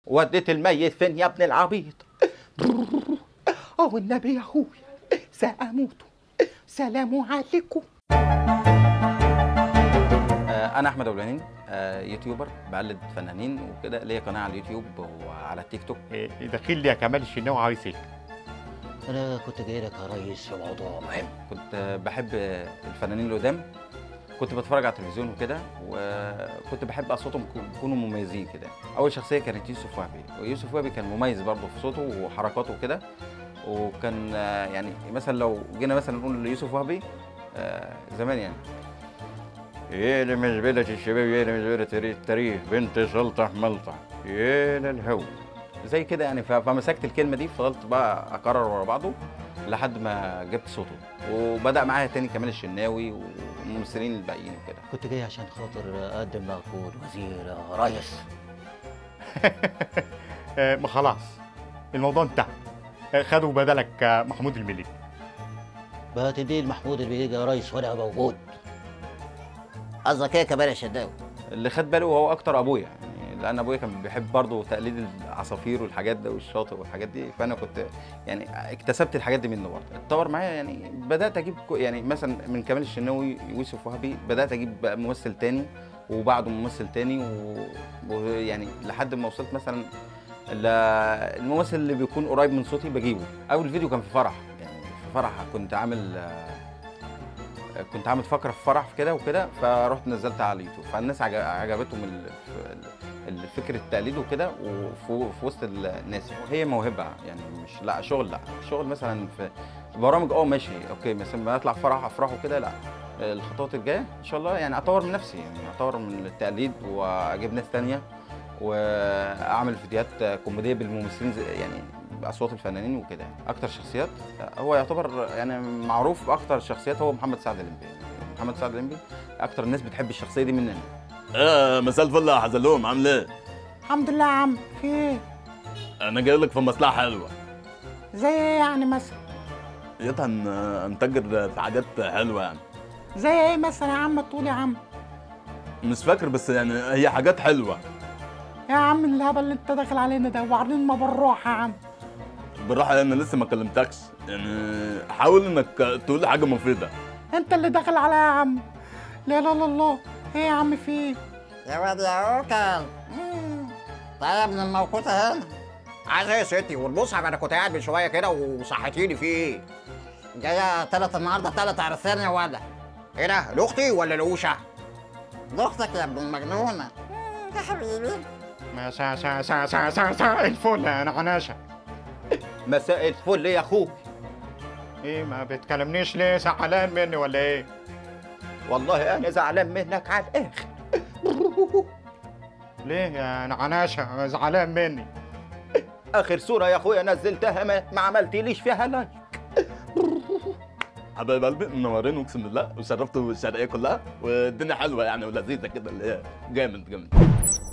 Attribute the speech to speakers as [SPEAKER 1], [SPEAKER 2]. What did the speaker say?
[SPEAKER 1] وديت الميت فين يا ابن العبيط اه النبي يا اخويا سأموت سلام عليكم انا احمد ابو العنين آه، يوتيوبر بقلد فنانين وكده ليا قناه على اليوتيوب وعلى التيك توك
[SPEAKER 2] إيه، داخل لي يا كمال الشناوي عايز ايه؟
[SPEAKER 3] انا كنت جاي لك يا ريس في موضوع مهم
[SPEAKER 1] كنت آه، بحب آه، الفنانين القدام كنت بتفرج على التلفزيون وكده وكنت بحب اصواتهم يكون- يكونوا مميزين كده اول شخصيه كانت يوسف وهبي ويوسف وهبي كان مميز برضه في صوته وحركاته وكده وكان آه، يعني مثلا لو جينا مثلا نقول ليوسف وهبي آه، زمان يعني
[SPEAKER 2] يا لمزبلة الشباب يا لمزبلة التاريخ بنت سلطح ملطح يا للهو
[SPEAKER 1] زي كده يعني ف- فمسكت الكلمه دي فضلت بقى اكرر ورا بعضه لحد ما جبت صوته وبدا معايا تاني كمال الشناوي والممثلين الباقيين وكده
[SPEAKER 3] كنت جاي عشان خاطر اقدم مقبول وزير يا ريس
[SPEAKER 2] آه، ما خلاص الموضوع انتهى آه، خدوا بدلك آه، محمود المليك
[SPEAKER 3] بقى تدي محمود اللي بيجي يا ريس وانا موجود قصدك ايه كمان يا شداوي
[SPEAKER 1] اللي خد باله هو اكتر ابويا يعني لان ابويا كان بيحب برضه تقليد العصافير والحاجات ده والشاطئ والحاجات دي فانا كنت يعني اكتسبت الحاجات دي منه برضه اتطور معايا يعني بدات اجيب كو- يعني مثلا من كمال الشناوي يوسف وهبي بدات اجيب بقى ممثل تاني وبعده ممثل تاني و- ويعني لحد ما وصلت مثلا ل- الممثل اللي بيكون قريب من صوتي بجيبه اول فيديو كان في فرح يعني في فرح كنت عامل آه، كنت عامل فقره في فرح كده وكده فرحت نزلتها على اليوتيوب فالناس عج- عجبتهم ال- ال- فكره التقليد وكده وفي في وسط الناس هي موهبه يعني مش لا شغل لا شغل مثلا في برامج اه ماشي اوكي مثلا لما اطلع فرح افراح وكده لا الخطوات الجايه ان شاء الله يعني اطور من نفسي يعني اطور من التقليد واجيب ناس تانية واعمل فيديوهات كوميديه بالممثلين زي- يعني باصوات الفنانين وكده يعني. اكتر شخصيات هو يعتبر يعني معروف باكتر شخصيات هو محمد سعد الليمبي محمد سعد الليمبي اكتر الناس بتحب الشخصيه دي مننا
[SPEAKER 4] ايه مساء الفل يا حزلوم عامل ايه؟
[SPEAKER 1] الحمد لله يا عم في ايه
[SPEAKER 4] انا جاي لك في مصلحه حلوه
[SPEAKER 1] زي ايه يعني مثلا
[SPEAKER 4] يطلع نتاجر في حاجات حلوه يعني
[SPEAKER 1] زي ايه مثلا يا عم تقول يا عم
[SPEAKER 4] مش فاكر بس يعني هي حاجات حلوه
[SPEAKER 1] يا عم الهبل اللي انت داخل علينا ده وبعدين ما بالراحه يا عم
[SPEAKER 4] بالراحه انا لسه ما كلمتكش يعني حاول انك تقول لي حاجه مفيده
[SPEAKER 1] انت اللي داخل عليا يا عم لا لا لا الله ايه يا عم في ايه
[SPEAKER 5] يا واد يا عوكل طيب يا ابن الموقوتة هنا عايز ايه يا ستي والمصحف انا كنت قاعد من شويه كده وصحتيني فيه ايه جايه تلات النهارده تلات عرسان يا ولا ايه ده لاختي ولا لوشه لاختك يا ابن المجنونه يا حبيبي
[SPEAKER 2] مساء ساعة ساعة ساعة ساعة ساعة الفل انا عناشة
[SPEAKER 1] مساء الفل يا اخوك
[SPEAKER 2] ايه ما بتكلمنيش ليه زعلان مني ولا ايه؟
[SPEAKER 1] والله انا زعلان منك على الاخر
[SPEAKER 2] ليه يا انا عناشة زعلان مني
[SPEAKER 1] اخر صوره يا اخويا نزلتها ما, ما عملتليش فيها لايك
[SPEAKER 4] حبايب قلبي منورين اقسم بالله وشرفتوا الشرقيه كلها والدنيا حلوه يعني ولذيذه كده اللي هي جامد جامد